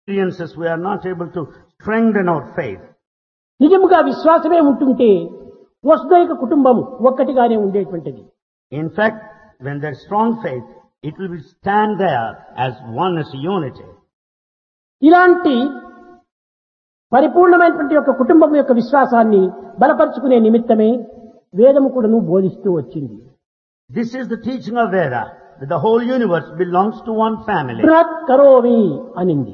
experiences, we are not able to strengthen our faith. నిజముగా విశ్వాసమే ఉంటుంటే వసుదైక కుటుంబం ఒక్కటిగానే ఉండేటువంటిది In fact, when there's strong faith, it will be stand there as one as unity. ఇలాంటి పరిపూర్ణమైనటువంటి యొక్క కుటుంబం యొక్క విశ్వాసాన్ని బలపరుచుకునే నిమిత్తమే వేదము కూడాను బోధిస్తూ వచ్చింది This is the teaching of Veda, that the whole universe belongs to one family. బృహత్ కరోమి అనింది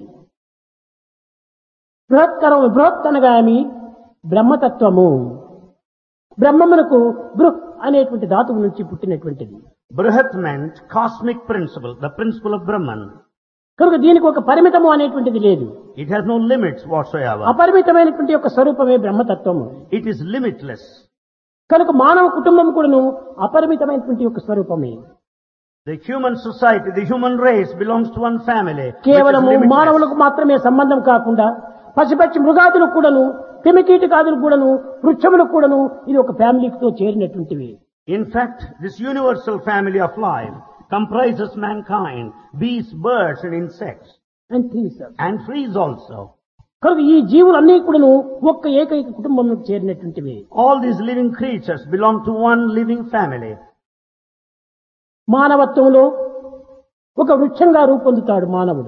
బృహత్ కరోమి బృహత్ అనగామి బ్రహ్మతత్వము బ్రహ్మమునకు బృహ్ అనేటువంటి ధాతువు నుంచి పుట్టినటువంటిది Brihat meant cosmic principle, the principle of Brahman. కనుక దీనికి ఒక పరిమితము అనేటువంటిది లేదు It has no limits whatsoever. అపరిమితమైనటువంటి యొక్క స్వరూపమే బ్రహ్మతత్వము It is limitless. కనుక మానవ కుటుంబం కూడాను అపరిమితమైనటువంటి యొక్క స్వరూపమే The human society, the human race belongs to one family. which is కేవలము limitless. మానవులకు మాత్రమే సంబంధం కాకుండా పశుపక్షి మృగాదులకు కూడాను క్రిమికీటకాదులకు కూడాను వృక్షములకు కూడాను ఇది ఒక ఫ్యామిలీతో చేరినటువంటివి In fact, this universal family of life comprises mankind, beasts, birds and insects, and trees. and trees also. కనుక ఈ జీవులన్నీ కూడాను ఒక్క ఏకైక కుటుంబంలో చేరినటువంటివి All these living creatures belong to one living family. మానవత్వంలో ఒక వృక్షంగా రూపొందుతాడు మానవుడు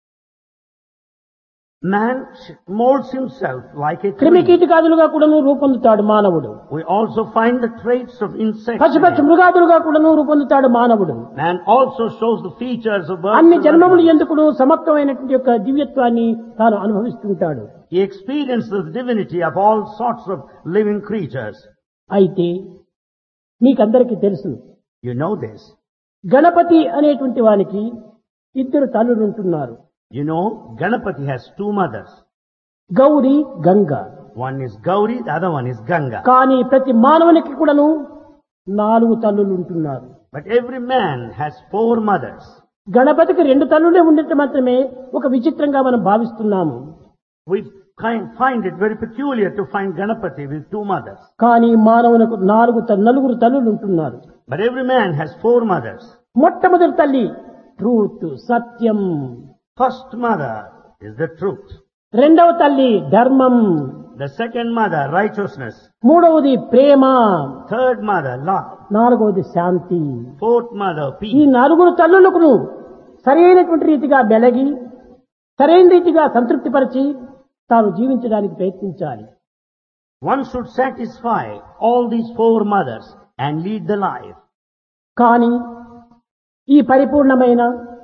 Man sh- molds himself like a tree. క్రిమికీటకాదులుగా కూడాను రూపొందుతాడు మానవుడు We also find the traits of insects. in పశుపక్షి him. మృగాదులుగా కూడాను రూపొందుతాడు మానవుడు Man also shows the features of birds. అన్ని and జన్మములు animals. ఎందుకుడు సమత్వమైనటువంటి యొక్క దివ్యత్వాన్ని తాను అనుభవిస్తుంటాడు He experiences the divinity of all sorts of living creatures. అయితే మీకందరికీ తెలుసు You know this. గణపతి అనేటువంటి వానికి ఇద్దరు తల్లులు ఉంటున్నారు You know, Ganapati has two mothers. Gauri Ganga One is Gauri, the other one is Ganga. కానీ ప్రతి మానవునికి కూడాను నాలుగు తల్లులు ఉంటున్నారు But every man has four mothers. గణపతికి రెండు తల్లులే ఉండటం మాత్రమే ఒక విచిత్రంగా మనం భావిస్తున్నాము We kind find it very peculiar to find Ganapati with two mothers. కానీ మానవునికి నాలుగు త- నలుగురు తల్లులు ఉంటున్నారు But every man has four mothers. మొట్టమొదటి తల్లి ట్రూత్ సత్యం First mother is the truth. రెండవ తల్లి ధర్మం The second mother, righteousness. మూడవది ప్రేమ Third mother, love. నాలుగవది శాంతి Fourth mother, ఈ peace. నలుగురు తల్లులకు సరైనటువంటి రీతిగా బెలగి సరైన రీతిగా సంతృప్తిపరిచి తాను జీవించడానికి ప్రయత్నించాలి One should satisfy all these four mothers and lead the life. కానీ ఈ పరిపూర్ణమైన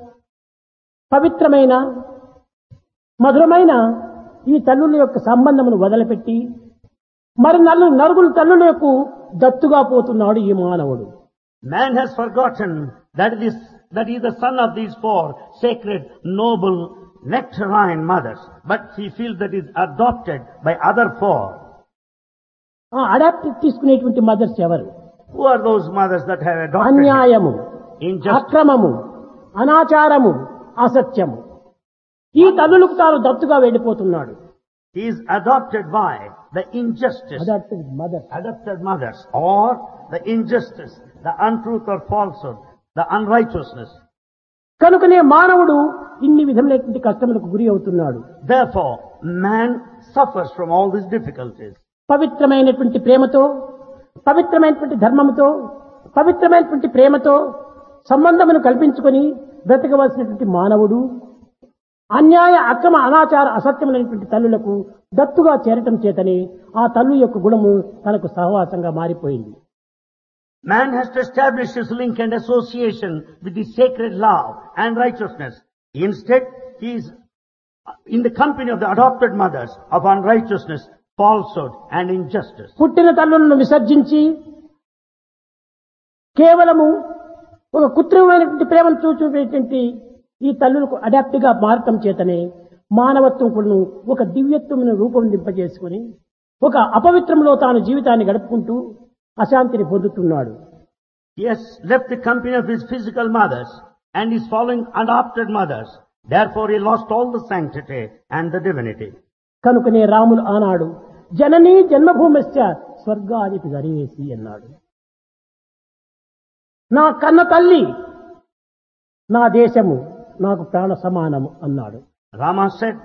పవిత్రమైన మధురమైన ఈ తల్లుల యొక్క సంబంధమును వదిలిపెట్టి మరి నల్లు నలుగురు తల్లులకు దత్తుగా పోతున్నాడు ఈ మానవుడు Man has forgotten that it is that he is the son of these four sacred, noble, nectarine mothers, but he feels that he is adopted by other four. ఆ అడాప్ట్ తీసుకునేటువంటి మదర్స్ ఎవరు Who are those mothers that have adopted him? అన్యాయము Injustice. అక్రమము అనాచారము అసత్యము ఈ తల్లులకు తాను దత్తుగా వెళ్ళిపోతున్నాడు He is adopted by the injustice, adopted mother adopted mothers, or the injustice, the untruth or falsehood, the unrighteousness. కనుకనే మానవుడు ఇన్ని విధములైనటువంటి కష్టములకు గురి అవుతున్నాడు Therefore, man suffers from all these difficulties. పవిత్రమైనటువంటి ప్రేమతో పవిత్రమైనటువంటి ధర్మముతో పవిత్రమైనటువంటి ప్రేమతో సంబంధమును కల్పించుకొని బ్రతకవలసినటువంటి మానవుడు అన్యాయ అక్రమ అనాచార అసత్యమైనటువంటి తల్లులకు దత్తుగా చేరటం చేతనే ఆ తల్లు యొక్క గుణము తనకు సహవాసంగా మారిపోయింది Man has to establish his link and association with the sacred love and righteousness. Instead, he is in the company of the adopted mothers of unrighteousness, falsehood and injustice. పుట్టిన తల్లులను విసర్జించి కేవలము ఒక కృత్రిమమైనటువంటి ప్రేమను చూచేటువంటి ఈ తల్లులకు అడాప్ట్ గా మారటం చేతనే మానవత్వం కూడా ఒక దివ్యత్వమును రూపొందింపజేసుకుని ఒక అపవిత్రంలో తాను జీవితాన్ని గడుపుకుంటూ అశాంతిని పొందుతున్నాడు He has left the company of his physical mothers and is following adopted mothers. Therefore, he lost all the sanctity and the divinity. కనుకనే రాములు ఆనాడు జననీ జన్మభూమిశ్చ స్వర్గానికి గరివేసి అన్నాడు నా కన్న తల్లి నా దేశము నాకు ప్రాణ సమానము అన్నాడు Rama said,